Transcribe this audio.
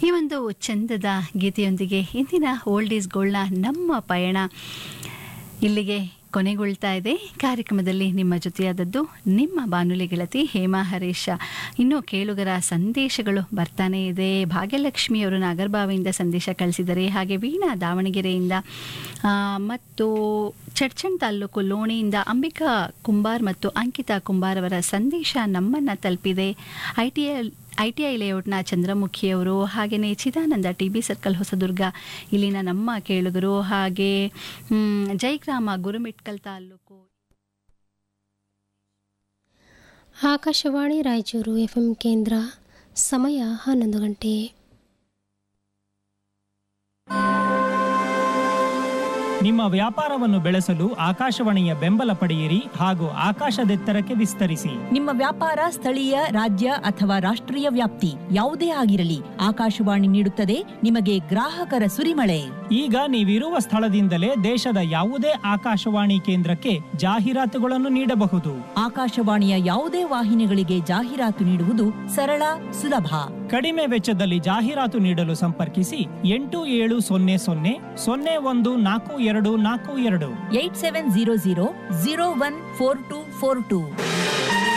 ಈ ಒಂದು ಚಂದದ ಗೀತೆಯೊಂದಿಗೆ ಇಂದಿನ ಓಲ್ಡ್ ಈಸ್ ಗೋಲ್ಡ್ನ ನಮ್ಮ ಪಯಣ ಇಲ್ಲಿಗೆ ಕೊನೆಗೊಳ್ತಾ ಇದೆ ಕಾರ್ಯಕ್ರಮದಲ್ಲಿ ನಿಮ್ಮ ಜೊತೆಯಾದದ್ದು ನಿಮ್ಮ ಬಾನುಲಿ ಗೆಳತಿ ಹೇಮಾ ಹರೀಶ ಇನ್ನು ಕೇಳುಗರ ಸಂದೇಶಗಳು ಬರ್ತಾನೆ ಇದೆ ಭಾಗ್ಯಲಕ್ಷ್ಮಿ ಅವರು ನಾಗರ್ಬಾವಿಯಿಂದ ಸಂದೇಶ ಕಳಿಸಿದ್ದಾರೆ ಹಾಗೆ ವೀಣಾ ದಾವಣಗೆರೆಯಿಂದ ಆ, ಮತ್ತು ಚಡ್ಚಣ್ ತಾಲೂಕು ಲೋಣಿಯಿಂದ ಅಂಬಿಕಾ ಕುಂಬಾರ್ ಮತ್ತು ಅಂಕಿತಾ ಕುಂಬಾರ್ ಅವರ ಸಂದೇಶ ನಮ್ಮನ್ನು ತಲುಪಿದೆ I T I T I ಲೇಔಟ್ನ ಚಂದ್ರಮುಖಿಯವರು ಹಾಗೆಯೇ Chidananda T B circle Hosadurga ಇಲ್ಲಿನ ನಮ್ಮ ಕೇಳುಗರು ಹಾಗೆ ಮ್, ಜಯಗ್ರಾಮ ಗುರುಮಿಟ್ಕಲ್ ತಾಲೂಕು ಆಕಾಶವಾಣಿ ರಾಯಚೂರು ಎಫ್ಎಂ ಕೇಂದ್ರ ಸಮಯ ಹನ್ನೊಂದು ಗಂಟೆ ನಿಮ್ಮ ವ್ಯಾಪಾರವನ್ನು ಬೆಳೆಸಲು ಆಕಾಶವಾಣಿಯ ಬೆಂಬಲ ಪಡೆಯಿರಿ ಹಾಗೂ ಆಕಾಶದೆತ್ತರಕ್ಕೆ ವಿಸ್ತರಿಸಿ ನಿಮ್ಮ ವ್ಯಾಪಾರ ಸ್ಥಳೀಯ ರಾಜ್ಯ ಅಥವಾ ರಾಷ್ಟ್ರೀಯ ವ್ಯಾಪ್ತಿ ಯಾವುದೇ ಆಗಿರಲಿ ಆಕಾಶವಾಣಿ ನೀಡುತ್ತದೆ ನಿಮಗೆ ಗ್ರಾಹಕರ ಸುರಿಮಳೆ ಈಗ ನೀವಿರುವ ಸ್ಥಳದಿಂದಲೇ ದೇಶದ ಯಾವುದೇ ಆಕಾಶವಾಣಿ ಕೇಂದ್ರಕ್ಕೆ ಜಾಹೀರಾತುಗಳನ್ನು ನೀಡಬಹುದು ಆಕಾಶವಾಣಿಯ ಯಾವುದೇ ವಾಹಿನಿಗಳಿಗೆ ಜಾಹೀರಾತು ನೀಡುವುದು ಸರಳ ಸುಲಭ ಕಡಿಮೆ ವೆಚ್ಚದಲ್ಲಿ ಜಾಹೀರಾತು ನೀಡಲು ಸಂಪರ್ಕಿಸಿ ಎಂಟು ಏಳು ಸೊನ್ನೆ ಸೊನ್ನೆ ಸೊನ್ನೆ ಒಂದು ನಾಲ್ಕು ಎರಡು ನಾಲ್ಕು ಎರಡು eight seven zero zero zero one four two four to